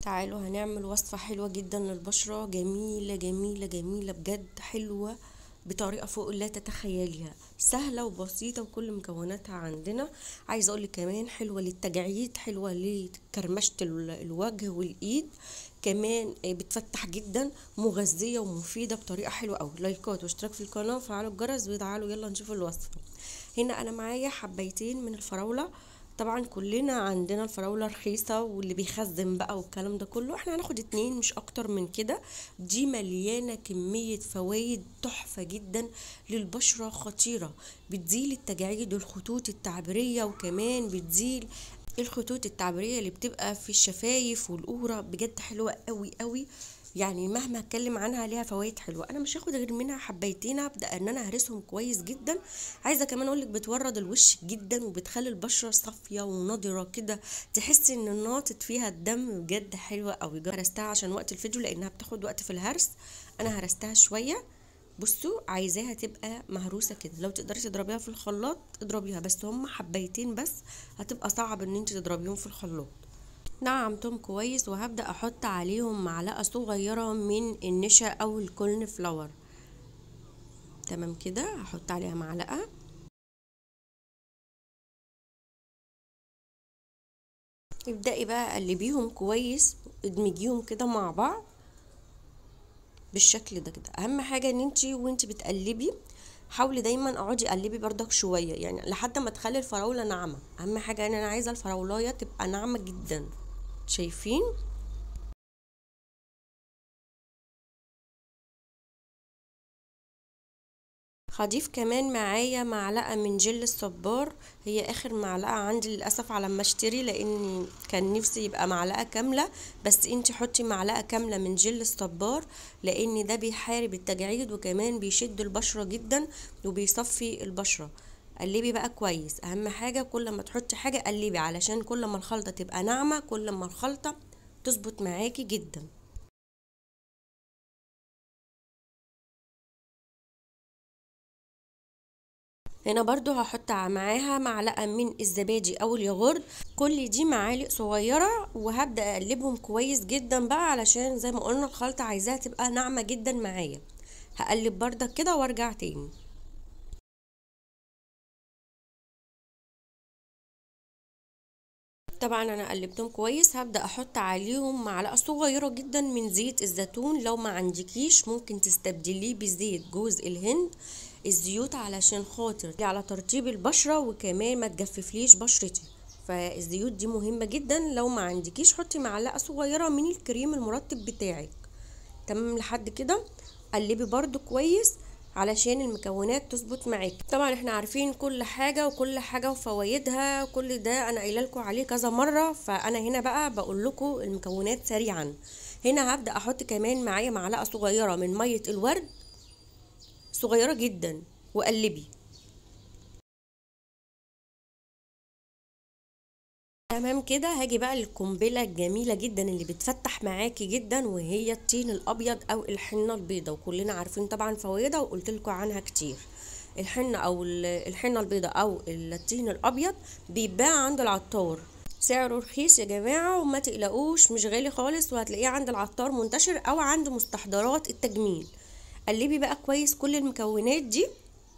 تعالوا هنعمل وصفة حلوة جدا للبشرة جميلة جميلة جميلة بجد حلوة بطريقة فوق لا تتخيليها سهلة وبسيطة وكل مكوناتها عندنا عايزة اقولك كمان حلوة للتجاعيد حلوة لكرمشة ال- الوجه والايد كمان آه، بتفتح جدا مغذية ومفيدة بطريقة حلوة اوي لايكات واشتراك في القناة وفعلوا الجرس وتعالوا يلا نشوف الوصفة هنا انا معايا حبيتين من الفراولة طبعا كلنا عندنا الفراولة رخيصة واللي بيخزن بقى والكلام ده كله احنا هناخد اتنين مش اكتر من كده دي مليانة كمية فوائد تحفة جدا للبشرة خطيرة بتزيل التجاعيد والخطوط التعبيرية وكمان بتزيل الخطوط التعبيرية اللي بتبقى في الشفايف والقورة بجد حلوة قوي قوي يعني مهما اتكلم عنها ليها فوائد حلوه انا مش هاخد غير منها حبيتين ابدا ان انا اهرسهم كويس جدا عايزه كمان اقولك بتورد الوش جدا وبتخلي البشره صافيه ونضره كده تحسي ان الناطط فيها الدم بجد حلوه قوي هرستها عشان وقت الفيديو لانها بتاخد وقت في الهرس انا هرستها شويه بصوا عايزاها تبقى مهروسه كده لو تقدري تضربيها في الخلاط اضربيها بس هم حبيتين بس هتبقى صعب ان انت تضربيهم في الخلاط نعمتهم كويس وهبدأ احط عليهم معلقة صغيرة من النشا او الكورن فلاور تمام كده هحط عليها معلقة ابدأي بقى قلبيهم كويس ادمجيهم كده مع بعض بالشكل ده كده اهم حاجة ان انتي وانتي بتقلبي حاولي دايما اقعدي قلبي بردك شويه يعني لحد ما تخلي الفراوله ناعمه اهم حاجه ان انا عايزه الفراولايه تبقى ناعمه جدا شايفين هضيف كمان معايا معلقه من جل الصبار هي اخر معلقه عندي للاسف على ما اشتري لان كان نفسي يبقى معلقه كامله بس انتي حطي معلقه كامله من جل الصبار لان ده بيحارب التجاعيد وكمان بيشد البشره جدا وبيصفي البشره قلبي بقى كويس اهم حاجه كل ما تحطي حاجه قلبي علشان كل ما الخلطه تبقى ناعمه كل ما الخلطه تظبط معاكي جدا هنا برضو هحط معاها معلقة من الزبادي او اليogurt كل دي معالق صغيرة وهبدأ اقلبهم كويس جدا بقى علشان زي ما قلنا الخلطة عايزاها تبقى ناعمة جدا معايا هقلب بردك كده وارجع تاني طبعا انا قلبتهم كويس هبدا احط عليهم معلقه صغيره جدا من زيت الزيتون لو ما عندكيش ممكن تستبدليه بزيت جوز الهند الزيوت علشان خاطر على ترطيب البشره وكمان ما تجففليش بشرتي فالزيوت دي مهمه جدا لو ما عندكيش حطي معلقه صغيره من الكريم المرطب بتاعك تمام لحد كده قلبي برده كويس علشان المكونات تظبط معاكي طبعا احنا عارفين كل حاجه وكل حاجه وفوائدها كل ده انا قايله لكم عليه كذا مره فانا هنا بقى بقول لكم المكونات سريعا هنا هبدا احط كمان معايا معلقه صغيره من ميه الورد صغيره جدا وقلبي تمام كده هاجي بقى للقنبله الجميله جدا اللي بتفتح معاكي جدا وهي الطين الابيض او الحنه البيضاء وكلنا عارفين طبعا فوائدها وقلت لكم عنها كتير الحنه او الحنه البيضاء او الطين الابيض بيتباع عند العطار سعره رخيص يا جماعه وما تقلقوش مش غالي خالص وهتلاقيه عند العطار منتشر او عند مستحضرات التجميل قلبي بقى كويس كل المكونات دي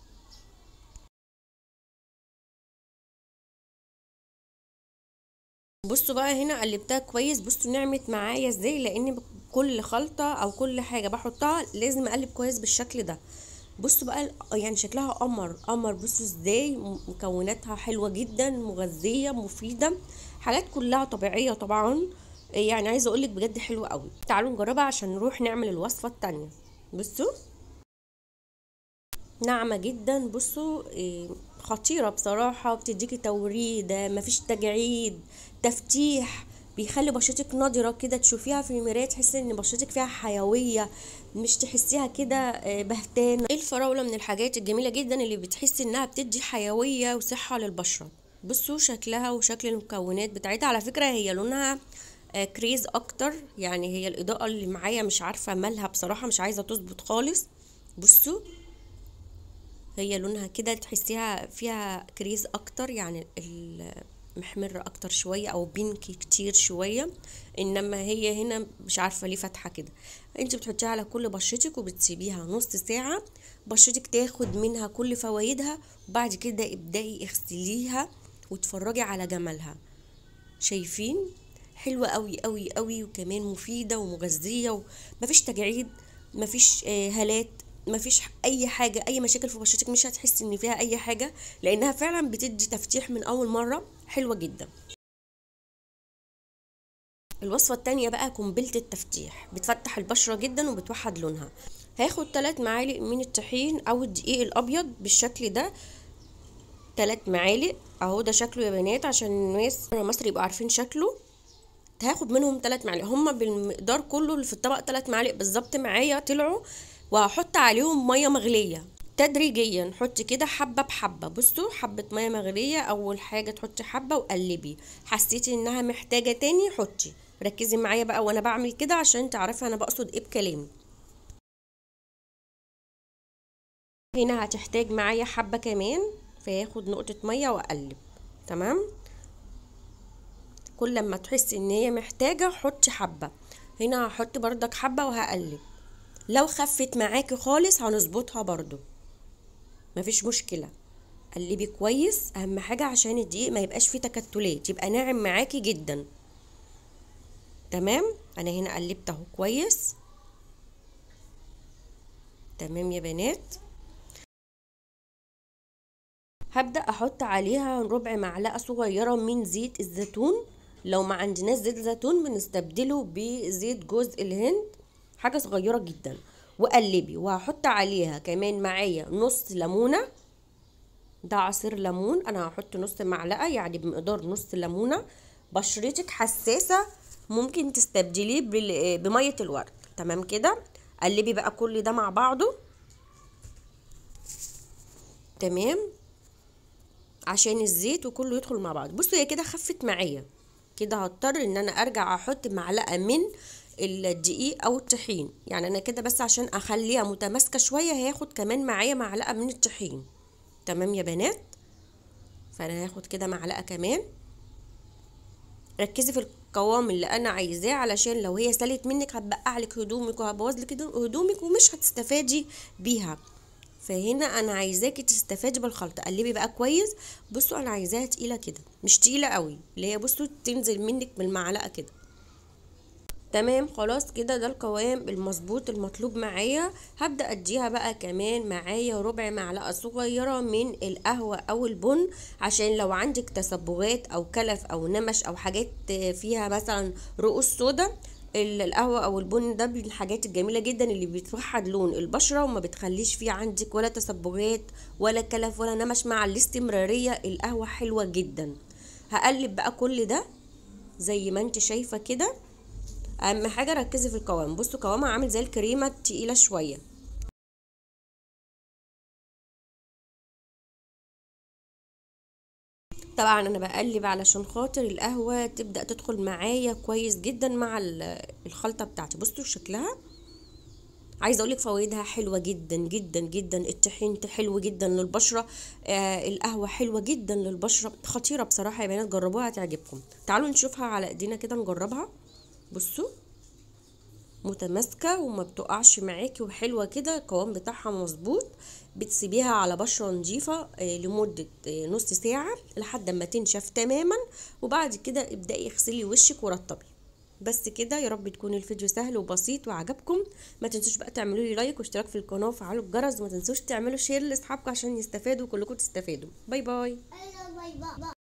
بصوا بقى هنا قلبتها كويس بصوا نعمت معايا ازاي لان كل خلطه او كل حاجه بحطها لازم اقلب كويس بالشكل ده بصوا بقى يعني شكلها قمر قمر بصوا ازاي مكوناتها حلوه جدا مغذيه مفيده حاجات كلها طبيعيه طبعا يعني عايزه اقولك بجد حلوه قوي تعالوا نجربها عشان نروح نعمل الوصفه التانية بصوا ناعمه جدا بصوا خطيره بصراحه بتديكي توريده مفيش تجاعيد تفتيح بيخلي بشرتك نضرة كده تشوفيها في المراية تحسي ان بشرتك فيها حيوية مش تحسيها كده بهتانة الفراولة من الحاجات الجميلة جدا اللي بتحسي انها بتدي حيوية وصحة للبشرة بصوا شكلها وشكل المكونات بتاعتها على فكرة هي لونها كريز اكتر يعني هي الاضاءة اللي معايا مش عارفة مالها بصراحة مش عايزة تظبط خالص بصوا هي لونها كده تحسيها فيها كريز اكتر يعني محمرة اكتر شوية او بينك كتير شوية انما هي هنا مش عارفة ليه فاتحة كده انت بتحطيها على كل بشرتك وبتسيبيها نص ساعة بشرتك تاخد منها كل فوائدها وبعد كده ابدأي اغسليها واتفرجي على جمالها شايفين حلوة قوي قوي قوي وكمان مفيدة ومغذية ومفيش تجاعيد مفيش آه، هالات مفيش اي حاجة اي مشاكل في بشرتك مش هتحسي ان فيها اي حاجة لانها فعلا بتدي تفتيح من اول مرة حلوة جدا الوصفة التانية بقى قنبلة التفتيح بتفتح البشرة جدا وبتوحد لونها هاخد 3 معالق من الطحين او الدقيق الابيض بالشكل ده 3 معالق اهو ده شكله يا بنات عشان الناس بره مصر يبقوا عارفين شكله هاخد منهم 3 معالق هما بالمقدار كله اللي في الطبق 3 معالق بالظبط معايا طلعوا وهحط عليهم ميه مغليه تدريجيا حطي كده حبه بحبه بصوا حبه ميه مغليه اول حاجه تحطي حبه وقلبي حسيتي انها محتاجه تاني حطي ركزي معايا بقى وانا بعمل كده عشان تعرفي انا بقصد ايه بكلامي هنا هتحتاج معايا حبه كمان فياخد نقطه ميه واقلب تمام كل لما تحسي ان هي محتاجه حطي حبه هنا هحط بردك حبه وهقلب لو خفت معاكي خالص هنظبطها برضو مفيش مشكله قلبي كويس اهم حاجه عشان الدقيق ما يبقاش فيه تكتلات يبقى ناعم معاكي جدا تمام انا هنا قلبت اهو كويس تمام يا بنات هبدأ احط عليها ربع معلقة صغيرة من زيت الزيتون لو ما عندناش زيت زيتون بنستبدله بزيت جوز الهند حاجة صغيرة جدا وقلبي وهحط عليها كمان معايا نص ليمونة ده عصير ليمون انا هحط نص معلقة يعني بمقدار نص ليمونة بشرتك حساسة ممكن تستبدليه بمية الورد تمام كده قلبي بقى كل ده مع بعضه تمام عشان الزيت وكله يدخل مع بعض بصوا هي كده خفت معايا كده هضطر ان انا ارجع احط معلقه من الدقيق او الطحين يعني انا كده بس عشان اخليها متماسكه شويه هياخد كمان معايا معلقه من الطحين تمام يا بنات فانا هاخد كده معلقه كمان ركزي في القوام اللي انا عايزاه علشان لو هي سالت منك هتبقع لك هدومك وهبوظ لك هدومك ومش هتستفادي بيها فهنا انا عايزاكي تستفادي بالخلطه قلبي بقى كويس بصوا انا عايزاها تقيله كده مش تقيله قوي اللي هي بصوا تنزل منك بالمعلقه كده تمام خلاص كده ده القوام المظبوط المطلوب معايا هبدا اديها بقى كمان معايا ربع معلقه صغيره من القهوه او البن عشان لو عندك تصبغات او كلف او نمش او حاجات فيها مثلا رؤوس سودا القهوة او البن ده من الحاجات الجميلة جدا اللي بتوحد لون البشرة وما بتخليش فيه عندك ولا تصبغات ولا كلف ولا نمش مع الاستمرارية القهوة حلوة جدا هقلب بقى كل ده زي ما انت شايفة كده اهم حاجة ركزي في القوام بصوا قوامها عامل زي الكريمة التقيلة شوية طبعا انا بقلب علشان خاطر القهوة تبدأ تدخل معايا كويس جدا مع الخلطة بتاعتي بصوا شكلها عايزه اقولك فوائدها حلوه جدا جدا جدا الطحين حلو جدا للبشره آه القهوه حلوه جدا للبشره خطيره بصراحه يا بنات جربوها هتعجبكم تعالوا نشوفها على ايدينا كده نجربها بصوا متماسكة وما بتقعش معاكي وحلوة كده القوام بتاعها مظبوط بتسيبيها على بشرة نظيفة لمدة نص ساعة لحد ما تنشف تماما وبعد كده ابدأي اغسلي وشك ورطبي بس كده يا رب تكون الفيديو سهل وبسيط وعجبكم ما تنسوش بقى تعملوا لي لايك واشتراك في القناه وفعلوا الجرس وما تنسوش تعملوا شير لاصحابكم عشان يستفادوا كلكم تستفادوا باي باي